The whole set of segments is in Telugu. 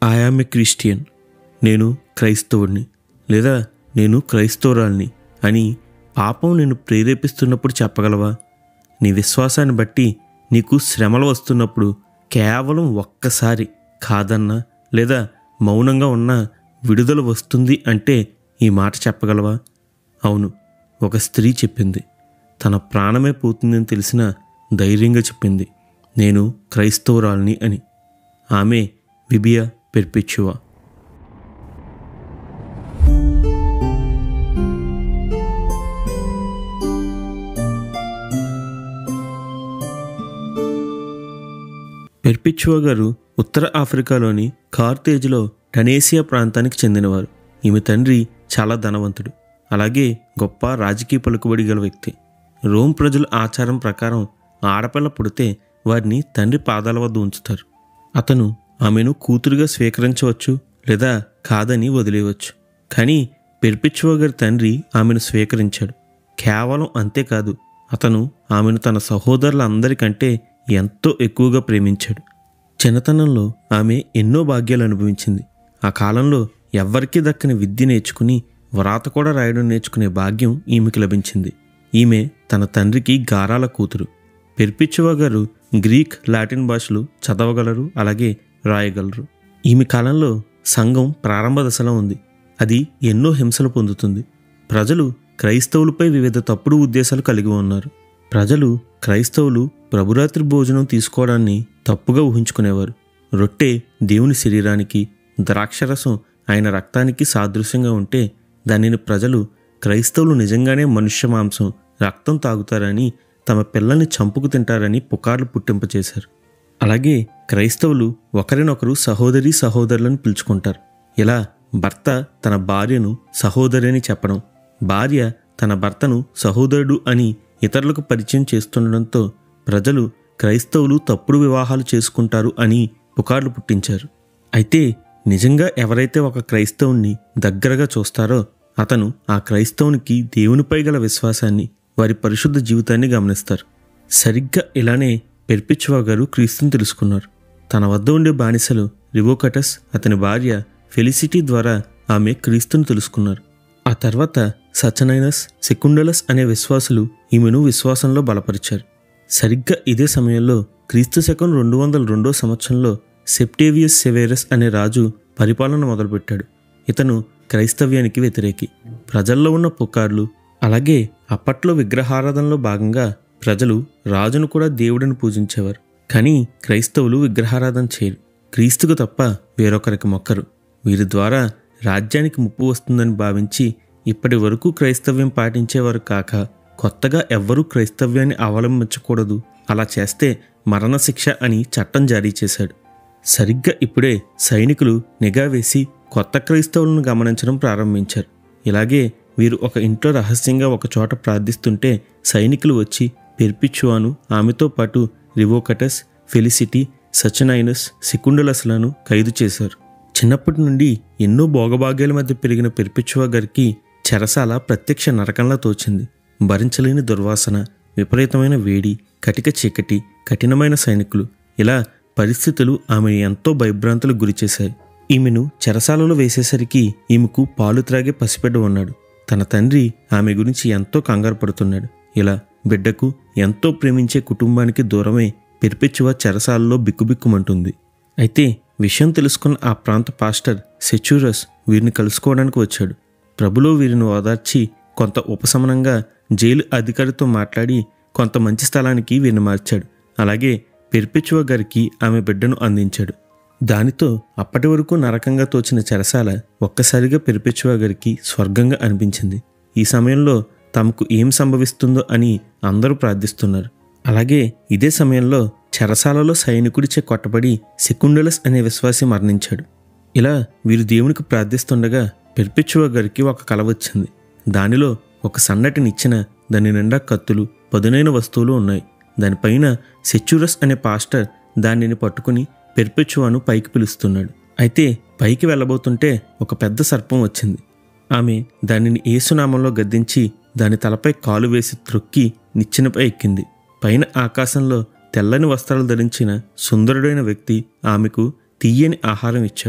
ఐఆమ్ ఏ క్రిస్టియన్ నేను క్రైస్తవుడిని లేదా నేను క్రైస్తవురాల్ని అని పాపం నేను ప్రేరేపిస్తున్నప్పుడు చెప్పగలవా నీ విశ్వాసాన్ని బట్టి నీకు శ్రమలు వస్తున్నప్పుడు కేవలం ఒక్కసారి కాదన్నా లేదా మౌనంగా ఉన్నా విడుదల వస్తుంది అంటే ఈ మాట చెప్పగలవా అవును ఒక స్త్రీ చెప్పింది తన ప్రాణమే పోతుందని తెలిసిన ధైర్యంగా చెప్పింది నేను క్రైస్తవురాల్ని అని ఆమె విబియా పెర్పిచువా పెర్పిచువా గారు ఉత్తర ఆఫ్రికాలోని కార్తేజ్లో టనేసియా ప్రాంతానికి చెందినవారు ఈమె తండ్రి చాలా ధనవంతుడు అలాగే గొప్ప రాజకీయ పలుకుబడి గల వ్యక్తి రోమ్ ప్రజల ఆచారం ప్రకారం ఆడపిల్ల పుడితే వారిని తండ్రి పాదాల వద్ద ఉంచుతారు అతను ఆమెను కూతురుగా స్వీకరించవచ్చు లేదా కాదని వదిలేయవచ్చు కానీ పెర్పిచువా గారి తండ్రి ఆమెను స్వీకరించాడు కేవలం అంతేకాదు అతను ఆమెను తన సహోదరులందరికంటే ఎంతో ఎక్కువగా ప్రేమించాడు చిన్నతనంలో ఆమె ఎన్నో భాగ్యాలు అనుభవించింది ఆ కాలంలో ఎవ్వరికీ దక్కని విద్య నేర్చుకుని వ్రాత కూడా రాయడం నేర్చుకునే భాగ్యం ఈమెకి లభించింది ఈమె తన తండ్రికి గారాల కూతురు పెర్పిచువా గారు గ్రీక్ లాటిన్ భాషలు చదవగలరు అలాగే రాయగలరు ఈమె కాలంలో సంఘం ప్రారంభ దశలో ఉంది అది ఎన్నో హింసలు పొందుతుంది ప్రజలు క్రైస్తవులపై వివిధ తప్పుడు ఉద్దేశాలు కలిగి ఉన్నారు ప్రజలు క్రైస్తవులు ప్రభురాత్రి భోజనం తీసుకోవడాన్ని తప్పుగా ఊహించుకునేవారు రొట్టె దేవుని శరీరానికి ద్రాక్షరసం ఆయన రక్తానికి సాదృశ్యంగా ఉంటే దానిని ప్రజలు క్రైస్తవులు నిజంగానే మనుష్య మాంసం రక్తం తాగుతారని తమ పిల్లల్ని చంపుకు తింటారని పుకార్లు పుట్టింపచేశారు అలాగే క్రైస్తవులు ఒకరినొకరు సహోదరి సహోదరులను పిలుచుకుంటారు ఇలా భర్త తన భార్యను సహోదరి అని చెప్పడం భార్య తన భర్తను సహోదరుడు అని ఇతరులకు పరిచయం చేస్తుండడంతో ప్రజలు క్రైస్తవులు తప్పుడు వివాహాలు చేసుకుంటారు అని పుకార్లు పుట్టించారు అయితే నిజంగా ఎవరైతే ఒక క్రైస్తవుణ్ణి దగ్గరగా చూస్తారో అతను ఆ క్రైస్తవునికి దేవునిపై గల విశ్వాసాన్ని వారి పరిశుద్ధ జీవితాన్ని గమనిస్తారు సరిగ్గా ఇలానే పెర్పిచువా గారు క్రీస్తుని తెలుసుకున్నారు తన వద్ద ఉండే బానిసలు రివోకటస్ అతని భార్య ఫెలిసిటీ ద్వారా ఆమె క్రీస్తుని తెలుసుకున్నారు ఆ తర్వాత సచనైనస్ సెకుండలస్ అనే విశ్వాసులు ఈమెను విశ్వాసంలో బలపరిచారు సరిగ్గా ఇదే సమయంలో క్రీస్తు శకం రెండు వందల రెండో సంవత్సరంలో సెప్టేవియస్ సెవేరస్ అనే రాజు పరిపాలన మొదలుపెట్టాడు ఇతను క్రైస్తవ్యానికి వ్యతిరేకి ప్రజల్లో ఉన్న పుకార్లు అలాగే అప్పట్లో విగ్రహారాధనలో భాగంగా ప్రజలు రాజును కూడా దేవుడిని పూజించేవారు కానీ క్రైస్తవులు విగ్రహారాధన చేయరు క్రీస్తుకు తప్ప వేరొకరికి మొక్కరు వీరి ద్వారా రాజ్యానికి ముప్పు వస్తుందని భావించి ఇప్పటి వరకు క్రైస్తవ్యం పాటించేవారు కాక కొత్తగా ఎవ్వరూ క్రైస్తవ్యాన్ని అవలంబించకూడదు అలా చేస్తే మరణశిక్ష అని చట్టం జారీ చేశాడు సరిగ్గా ఇప్పుడే సైనికులు నిఘా వేసి కొత్త క్రైస్తవులను గమనించడం ప్రారంభించారు ఇలాగే వీరు ఒక ఇంట్లో రహస్యంగా ఒక చోట ప్రార్థిస్తుంటే సైనికులు వచ్చి పెర్పిచువాను ఆమెతో పాటు రివోకటస్ ఫెలిసిటీ సచనైనస్ సికుండలస్లను ఖైదు చేశారు చిన్నప్పటి నుండి ఎన్నో భోగభాగ్యాల మధ్య పెరిగిన పెర్పిచువా గారికి చెరసాల ప్రత్యక్ష నరకంలా తోచింది భరించలేని దుర్వాసన విపరీతమైన వేడి కటిక చీకటి కఠినమైన సైనికులు ఇలా పరిస్థితులు ఆమెను ఎంతో భయభ్రాంతులకు గురిచేశాయి ఈమెను చెరసాలలో వేసేసరికి ఈమెకు పాలు త్రాగే పసిబిడ్డ ఉన్నాడు తన తండ్రి ఆమె గురించి ఎంతో కంగారు పడుతున్నాడు ఇలా బిడ్డకు ఎంతో ప్రేమించే కుటుంబానికి దూరమే పెర్పెచ్చువ చెరసాలలో బిక్కుబిక్కుమంటుంది అయితే విషయం తెలుసుకున్న ఆ ప్రాంత పాస్టర్ సెచ్యూరస్ వీరిని కలుసుకోవడానికి వచ్చాడు ప్రభులో వీరిని ఓదార్చి కొంత ఉపశమనంగా జైలు అధికారితో మాట్లాడి కొంత మంచి స్థలానికి వీరిని మార్చాడు అలాగే పెర్పెచువ గారికి ఆమె బిడ్డను అందించాడు దానితో అప్పటి వరకు నరకంగా తోచిన చెరసాల ఒక్కసారిగా పెర్పెచువ గారికి స్వర్గంగా అనిపించింది ఈ సమయంలో తమకు ఏం సంభవిస్తుందో అని అందరూ ప్రార్థిస్తున్నారు అలాగే ఇదే సమయంలో చెరసాలలో సైనికుడిచే కొట్టబడి సెకుండలస్ అనే విశ్వాసి మరణించాడు ఇలా వీరు దేవునికి ప్రార్థిస్తుండగా పెర్పెచువ గారికి ఒక కల వచ్చింది దానిలో ఒక సన్నటి నిచ్చెన దాని నిండా కత్తులు పదునైన వస్తువులు ఉన్నాయి దానిపైన సెచ్యూరస్ అనే పాస్టర్ దానిని పట్టుకుని పెర్పెచువాను పైకి పిలుస్తున్నాడు అయితే పైకి వెళ్ళబోతుంటే ఒక పెద్ద సర్పం వచ్చింది ఆమె దానిని ఏసునామంలో గద్దించి దాని తలపై కాలు వేసి త్రొక్కి నిచ్చెనపై ఎక్కింది పైన ఆకాశంలో తెల్లని వస్త్రాలు ధరించిన సుందరుడైన వ్యక్తి ఆమెకు తీయని ఆహారం ఇచ్చాడు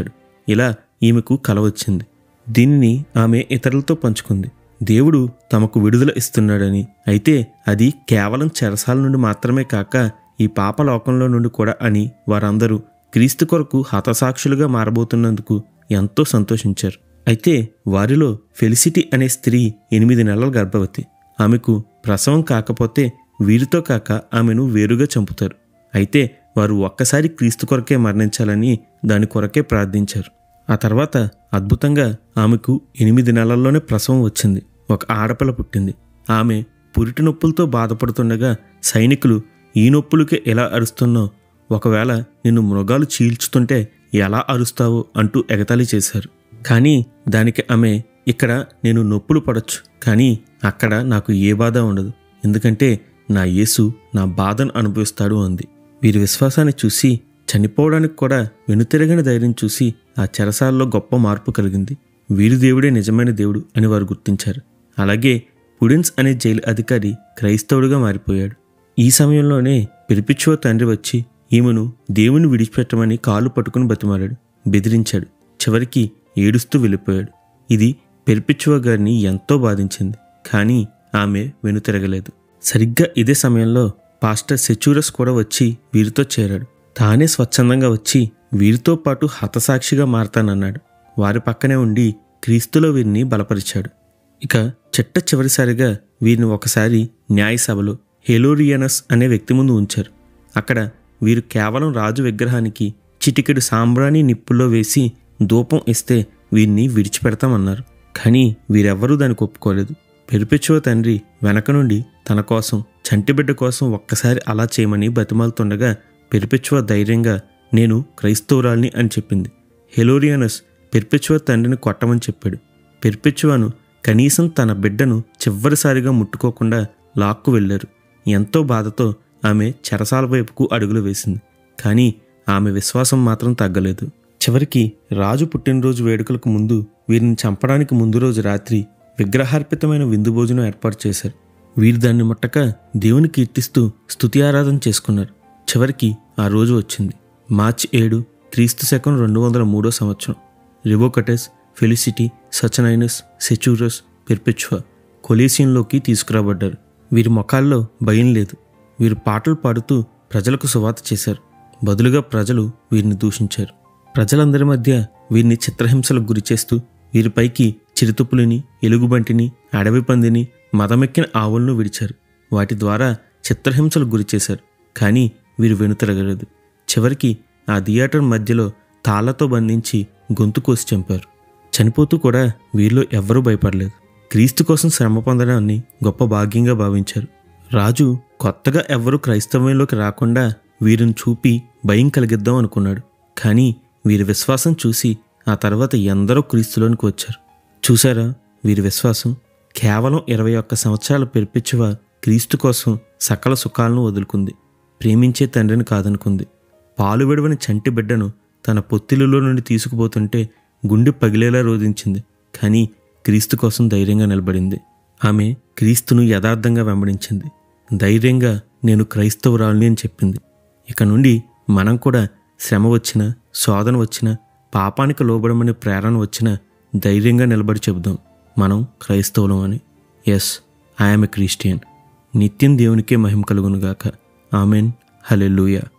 ఇలా ఈమెకు కల వచ్చింది దీనిని ఆమె ఇతరులతో పంచుకుంది దేవుడు తమకు విడుదల ఇస్తున్నాడని అయితే అది కేవలం చెరసాల నుండి మాత్రమే కాక ఈ పాప లోకంలో నుండి కూడా అని వారందరూ క్రీస్తు కొరకు హతసాక్షులుగా మారబోతున్నందుకు ఎంతో సంతోషించారు అయితే వారిలో ఫెలిసిటీ అనే స్త్రీ ఎనిమిది నెలల గర్భవతి ఆమెకు ప్రసవం కాకపోతే వీరితో కాక ఆమెను వేరుగా చంపుతారు అయితే వారు ఒక్కసారి క్రీస్తు కొరకే మరణించాలని దాని కొరకే ప్రార్థించారు ఆ తర్వాత అద్భుతంగా ఆమెకు ఎనిమిది నెలల్లోనే ప్రసవం వచ్చింది ఒక ఆడపిల్ల పుట్టింది ఆమె పురిటి నొప్పులతో బాధపడుతుండగా సైనికులు ఈ నొప్పులకే ఎలా అరుస్తున్నావు ఒకవేళ నిన్ను మృగాలు చీల్చుతుంటే ఎలా అరుస్తావో అంటూ ఎగతాళి చేశారు కానీ దానికి ఆమె ఇక్కడ నేను నొప్పులు పడొచ్చు కానీ అక్కడ నాకు ఏ బాధ ఉండదు ఎందుకంటే నా యేసు నా బాధను అనుభవిస్తాడు అంది వీరి విశ్వాసాన్ని చూసి చనిపోవడానికి కూడా వెనుతిరగని ధైర్యం చూసి ఆ చెరసాలలో గొప్ప మార్పు కలిగింది వీరి దేవుడే నిజమైన దేవుడు అని వారు గుర్తించారు అలాగే పుడెన్స్ అనే జైలు అధికారి క్రైస్తవుడిగా మారిపోయాడు ఈ సమయంలోనే పిలిపిచ్చువ తండ్రి వచ్చి ఈమెను దేవుని విడిచిపెట్టమని కాళ్ళు పట్టుకుని బతిమాలాడు బెదిరించాడు చివరికి ఏడుస్తూ వెళ్ళిపోయాడు ఇది పెరిపిచ్చువ గారిని ఎంతో బాధించింది కానీ ఆమె వెనుతిరగలేదు సరిగ్గా ఇదే సమయంలో పాస్టర్ సెచూరస్ కూడా వచ్చి వీరితో చేరాడు తానే స్వచ్ఛందంగా వచ్చి వీరితో పాటు హతసాక్షిగా మారతానన్నాడు వారి పక్కనే ఉండి క్రీస్తులో వీరిని బలపరిచాడు ఇక చెట్ట చివరిసారిగా వీరిని ఒకసారి న్యాయసభలో హెలోరియానస్ అనే వ్యక్తి ముందు ఉంచారు అక్కడ వీరు కేవలం రాజు విగ్రహానికి చిటికెడు సాంబ్రాణి నిప్పుల్లో వేసి ధూపం ఇస్తే వీరిని విడిచిపెడతామన్నారు కానీ వీరెవ్వరూ దానికి ఒప్పుకోలేదు పెరిపెచ్చువ తండ్రి వెనక నుండి తన కోసం చంటిబిడ్డ కోసం ఒక్కసారి అలా చేయమని బతిమాలుతుండగా పెరిపెచ్చువ ధైర్యంగా నేను క్రైస్తవురాల్ని అని చెప్పింది హెలోరియానస్ పెర్పెచ్చువ తండ్రిని కొట్టమని చెప్పాడు పెర్పెచ్చువను కనీసం తన బిడ్డను చివరిసారిగా ముట్టుకోకుండా లాక్కు వెళ్ళారు ఎంతో బాధతో ఆమె చెరసాల వైపుకు అడుగులు వేసింది కానీ ఆమె విశ్వాసం మాత్రం తగ్గలేదు చివరికి రాజు పుట్టినరోజు వేడుకలకు ముందు వీరిని చంపడానికి ముందు రోజు రాత్రి విగ్రహార్పితమైన విందు భోజనం ఏర్పాటు చేశారు వీరు దాన్ని ముట్టక దేవుని కీర్తిస్తూ స్తుతి ఆరాధన చేసుకున్నారు చివరికి ఆ రోజు వచ్చింది మార్చి ఏడు క్రీస్తు శకం రెండు వందల మూడో సంవత్సరం రివోకటెస్ ఫెలిసిటీ సచనైనస్ సెచూరస్ పెర్పెచ్చువా కొలేసియంలోకి తీసుకురాబడ్డారు వీరి ముఖాల్లో భయం లేదు వీరు పాటలు పాడుతూ ప్రజలకు సువాత చేశారు బదులుగా ప్రజలు వీరిని దూషించారు ప్రజలందరి మధ్య వీరిని చిత్రహింసలకు గురిచేస్తూ వీరిపైకి చిరుతుపులిని ఎలుగుబంటిని అడవి పందిని మదమెక్కిన ఆవులను విడిచారు వాటి ద్వారా చిత్రహింసలకు గురిచేశారు కానీ వీరు వెనుతిరగలేదు చివరికి ఆ థియేటర్ మధ్యలో తాళ్లతో బంధించి గొంతు కోసి చంపారు చనిపోతూ కూడా వీరిలో ఎవ్వరూ భయపడలేదు క్రీస్తు కోసం శ్రమ పొందడాన్ని గొప్ప భాగ్యంగా భావించారు రాజు కొత్తగా ఎవ్వరూ క్రైస్తవంలోకి రాకుండా వీరిని చూపి భయం కలిగిద్దాం అనుకున్నాడు కానీ వీరి విశ్వాసం చూసి ఆ తర్వాత ఎందరో క్రీస్తులోనికి వచ్చారు చూసారా వీరి విశ్వాసం కేవలం ఇరవై ఒక్క సంవత్సరాల పెరిపించువ క్రీస్తు కోసం సకల సుఖాలను వదులుకుంది ప్రేమించే తండ్రిని కాదనుకుంది పాలు విడవని చంటి బిడ్డను తన పొత్తిలిలో నుండి తీసుకుపోతుంటే గుండె పగిలేలా రోధించింది కానీ క్రీస్తు కోసం ధైర్యంగా నిలబడింది ఆమె క్రీస్తును యథార్థంగా వెంబడించింది ధైర్యంగా నేను క్రైస్తవురాలిని అని చెప్పింది ఇక నుండి మనం కూడా శ్రమ వచ్చినా శోధన వచ్చినా పాపానికి లోబడమనే ప్రేరణ వచ్చినా ధైర్యంగా నిలబడి చెబుదాం మనం క్రైస్తవులం అని ఎస్ ఐఎమ్ ఎ క్రిస్టియన్ నిత్యం దేవునికే మహిమ కలుగునుగాక ఆమెన్ హలెల్లుయా